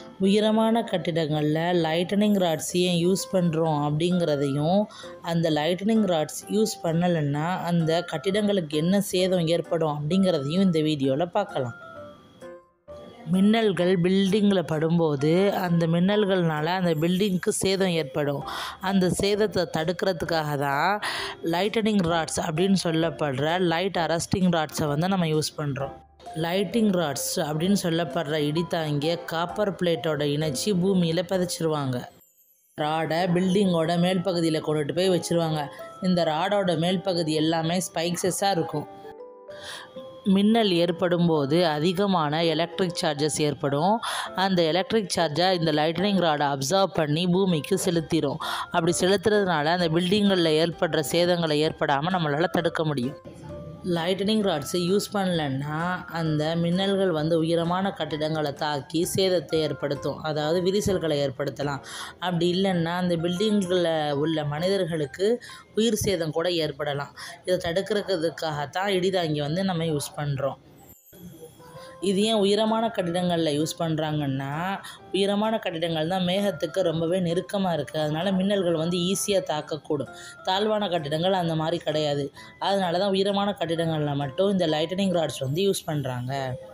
உயரமான கட்டிடங்களில் lightening rods ஏன் யூஸ் பண்ணுறோம் அப்படிங்கிறதையும் அந்த லைட்டனிங் ராட்ஸ் யூஸ் பண்ணலைன்னா அந்த கட்டிடங்களுக்கு என்ன சேதம் ஏற்படும் அப்படிங்கிறதையும் இந்த வீடியோவில் பார்க்கலாம் மின்னல்கள் பில்டிங்கில் படும்போது அந்த மின்னல்கள்னால அந்த பில்டிங்க்கு சேதம் ஏற்படும் அந்த சேதத்தை தடுக்கிறதுக்காக தான் லைட்டனிங் ராட்ஸ் அப்படின்னு சொல்லப்படுற லைட் அரஸ்டிங் ராட்ஸை வந்து நம்ம யூஸ் பண்ணுறோம் லைட்டிங் ராட்ஸ் அப்படின்னு சொல்லப்படுற இடித்தாங்கிய காப்பர் பிளேட்டோட இணைச்சி பூமியில் பதிச்சிருவாங்க ராடை பில்டிங்கோட மேல் பகுதியில் கொண்டுட்டு போய் வச்சுருவாங்க இந்த ராடோட மேல் பகுதி எல்லாமே ஸ்பைக்ஸஸாக இருக்கும் மின்னல் ஏற்படும் போது அதிகமான எலக்ட்ரிக் சார்ஜஸ் ஏற்படும் அந்த எலக்ட்ரிக் சார்ஜை இந்த லைட்டனிங் ராடை அப்சர்வ் பண்ணி பூமிக்கு செலுத்திடும் அப்படி செலுத்துறதுனால அந்த பில்டிங்களில் ஏற்படுற சேதங்களை ஏற்படாமல் நம்மளால் தடுக்க முடியும் லைட்டனிங் ராட்ஸை யூஸ் பண்ணலன்னா அந்த மின்னல்கள் வந்து உயரமான கட்டிடங்களை தாக்கி சேதத்தை ஏற்படுத்தும் அதாவது விரிசல்களை ஏற்படுத்தலாம் அப்படி இல்லைன்னா அந்த பில்டிங்களில் உள்ள மனிதர்களுக்கு உயிர் சேதம் கூட ஏற்படலாம் இதை தடுக்கிறதுக்காகத்தான் இடிதாங்கி வந்து நம்ம யூஸ் பண்ணுறோம் இது ஏன் உயரமான கட்டிடங்களில் யூஸ் பண்ணுறாங்கன்னா உயரமான கட்டிடங்கள் தான் மேகத்துக்கு ரொம்பவே நெருக்கமாக இருக்குது அதனால் மின்னல்கள் வந்து ஈஸியாக தாக்கக்கூடும் தாழ்வான கட்டிடங்கள் அந்த மாதிரி கிடையாது அதனால தான் உயரமான கட்டிடங்களில் மட்டும் இந்த லைட்டனிங் ராட்ஸ் வந்து யூஸ் பண்ணுறாங்க